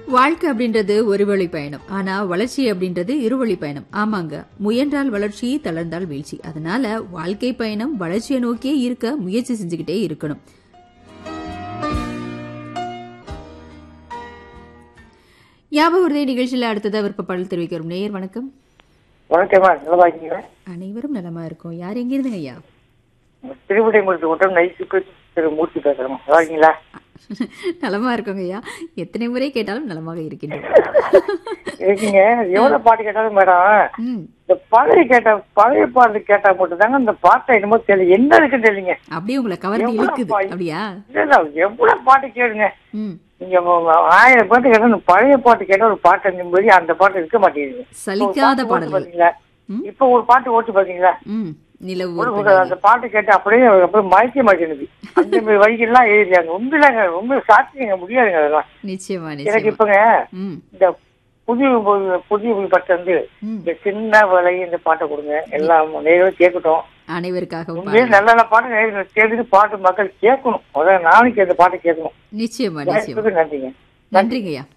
வாழ்க்கை அப்படின்றது ஒரு வழி பயணம் ஆனா வளர்ச்சி அப்படின்றது இருவழி பயணம் ஆமாங்க முயன்றால் வளர்ச்சி தளர்ந்தால் வீழ்ச்சி அதனால வாழ்க்கை பயணம் வளர்ச்சியை நோக்கியே இருக்க முயற்சி செஞ்சுக்கிட்டே இருக்கணும் ஞாபக உறுதி நிகழ்ச்சியில் அடுத்ததா விருப்பப்பாடல் தெரிவிக்கிறோம் நேயர் வணக்கம் வணக்கம்மா நல்லா இருக்கீங்களா அனைவரும் நலமா இருக்கும் யார் எங்க இருந்துங்க ஐயா திருவிடைமுறை கூட்டம் நைசுக்கு திரு மூர்த்தி பேசுறோம் நல்லா இருக்கீங்களா நலமா இருக்கோங்க ஐயா எத்தனை முறை கேட்டாலும் நலமாக இருக்கின்றோம் இருக்கீங்க எவ்வளவு பாட்டு கேட்டாலும் மேடம் ம், இந்த பழைய கேட்ட பழைய பாட்டு கேட்டா மட்டும் தாங்க அந்த பாட்டை என்னமோ தெரியல என்ன இருக்குன்னு தெரியலங்க அப்படியே உங்களை கவர்ந்து எவ்வளவு இழுக்குது பாய்- அப்படியா இல்ல, இல்ல, எவ்வளவு பாட்டு கேளுங்க ம் நீங்க ம- ஆயிரம் பாட்டு கேட்டா இந்த பழைய பாட்டு கேட்டா ஒரு பாட்டு நிம்மதி அந்த பாட்டு இருக்க மாட்டேங்குது சலிக்காத ஒரு பாட்டு ஓட்டு பாடல்கள் பாத்தீங்களா ம். இப்ப ஒரு பாட்டு ஓட்டு பாத்தீங்களா ம் நிலவு ஒரு ஒரு ஒரு பெண்ணாகி. அந்த பாட்டு கேட்டு அப்படியே அப்புறம் மயக்க மாட்டேங்குது அந்த மாதிரி வரிகள்லாம் எழுதியாங்க உண்மையிலாங்க ரொம்ப சாத்தியங்க முடியாதுங்க அதெல்லாம் நிச்சயமா எனக்கு நிச்சயமா இப்பங்க ம் இந்த புதிய மொழி- புதிய மொழி பாட்டு வந்து ம் இந்த சின்ன வலை இந்த பாட்டை கொடுங்க எல்லாம் நேரம் கேட்கட்டும் அனைவருக்காகவும் உண்மையிலே பாடல். நல்ல நல்ல பாட்டு நேரில் கேட்டு பாட்டு மக்கள் கேட்கணும் முதல்ல நாளைக்கு அந்த பாட்டு கேட்கணும் நிச்சயமா நிச்சயமா வாய்ப்புக்கு நன்றிங்க நன்றிங்கய்யா